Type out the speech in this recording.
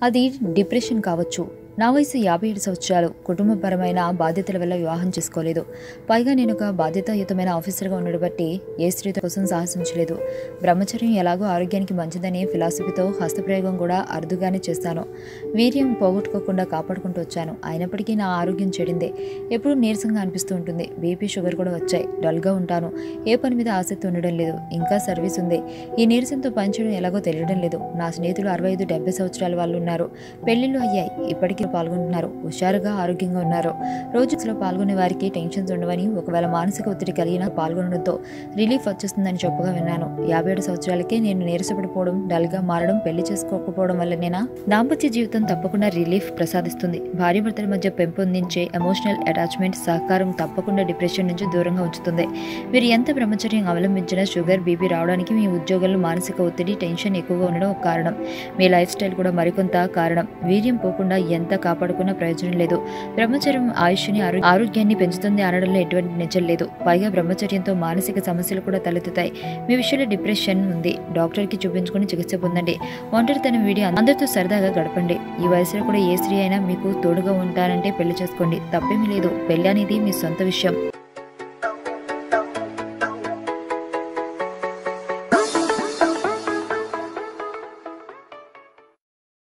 అది డిప్రెషన్ కావచ్చు నా వయసు యాభై ఏడు సంవత్సరాలు కుటుంబపరమైన బాధ్యతల వల్ల వివాహం చేసుకోలేదు పైగా నేను ఒక బాధ్యతాయుతమైన ఆఫీసర్గా ఉండడం బట్టి ఏ స్త్రీ కోసం సాహసించలేదు బ్రహ్మచర్యం ఎలాగో ఆరోగ్యానికి మంచిదని ఫిలాసఫీతో హస్తప్రయోగం కూడా అరుదుగానే చేస్తాను వీర్యం పోగొట్టుకోకుండా కాపాడుకుంటూ వచ్చాను అయినప్పటికీ నా ఆరోగ్యం చెడిందే ఎప్పుడూ నీరసంగా అనిపిస్తూ ఉంటుంది బీపీ షుగర్ కూడా వచ్చాయి డల్గా ఉంటాను ఏ పని మీద ఆసక్తి ఉండడం లేదు ఇంకా సర్వీస్ ఉంది ఈ నీరసంతో పనిచేయడం ఎలాగో తెలియడం లేదు నా స్నేహితులు అరవై ఐదు డెబ్బై సంవత్సరాల వాళ్ళు ఉన్నారు పెళ్లిళ్ళు అయ్యాయి ఇప్పటికీ పాల్గొంటున్నారు హుషారుగా ఆరోగ్యంగా ఉన్నారు రోజులో పాల్గొనే వారికి టెన్షన్స్ ఉండవని ఒకవేళ మానసిక ఒత్తిడి కలిగిన పాల్గొనడంతో రిలీఫ్ వచ్చేస్తుందని చెప్పగా విన్నాను యాభై ఏడు సంవత్సరాలకే నేను నీరసపడిపోవడం డల్గా మారడం పెళ్లి చేసుకోకపోవడం వల్లనేనా దాంపత్య జీవితం తప్పకుండా రిలీఫ్ ప్రసాదిస్తుంది భార్యాభర్తల మధ్య పెంపొందించే ఎమోషనల్ అటాచ్మెంట్ సహకారం తప్పకుండా డిప్రెషన్ నుంచి దూరంగా ఉంచుతుంది మీరు ఎంత బ్రహ్మచర్యం అవలంబించినా షుగర్ బీపీ రావడానికి మీ ఉద్యోగాల్లో మానసిక ఒత్తిడి టెన్షన్ ఎక్కువగా ఉండడం ఒక కారణం మీ లైఫ్ స్టైల్ కూడా మరికొంత కారణం వీర్యం పోకుండా ఎంత కాపాడుకున్నా ప్రయోజనం లేదు బ్రహ్మచర్యం ఆయుష్ని ఆరో- ఆరోగ్యాన్ని పెంచుతుంది అనడంలో ఎటువంటి నిజం లేదు పైగా బ్రహ్మచర్యంతో మానసిక సమస్యలు కూడా తలెత్తుతాయి మీ విషయంలో డిప్రెషన్ ఉంది డాక్టర్కి చూపించుకుని చికిత్స పొందండి ఒంటరితనం వీడి అందరితో సరదాగా గడపండి ఈ వయసులో కూడా ఏ స్త్రీ అయినా మీకు తోడుగా ఉంటానంటే పెళ్లి చేసుకోండి తప్పేమీ లేదు పెళ్లి అనేది మీ సొంత విషయం